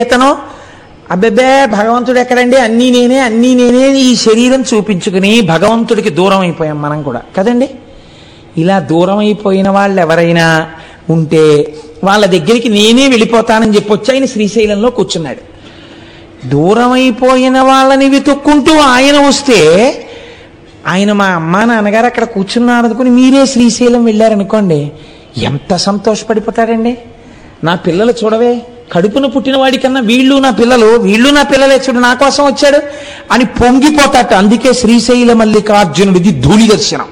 చేతనో అబ్బెబ్బే భగవంతుడు ఎక్కడండి అన్నీ నేనే అన్నీ నేనే ఈ శరీరం చూపించుకుని భగవంతుడికి దూరం అయిపోయాం మనం కూడా కదండి ఇలా దూరం అయిపోయిన వాళ్ళు ఎవరైనా ఉంటే వాళ్ళ దగ్గరికి నేనే వెళ్ళిపోతానని చెప్పి వచ్చి ఆయన శ్రీశైలంలో కూర్చున్నాడు దూరం అయిపోయిన వాళ్ళని వెతుక్కుంటూ ఆయన వస్తే ఆయన మా అమ్మా నాన్నగారు అక్కడ కూర్చున్నారు అనుకుని మీరే శ్రీశైలం వెళ్ళారనుకోండి ఎంత సంతోషపడిపోతాడండి నా పిల్లలు చూడవే కడుపున పుట్టిన వాడికన్నా వీళ్ళు నా పిల్లలు వీళ్ళు నా పిల్లలే చూడు నా కోసం వచ్చాడు అని పొంగిపోతాట అందుకే శ్రీశైల మల్లికార్జునుడిది ధూళి దర్శనం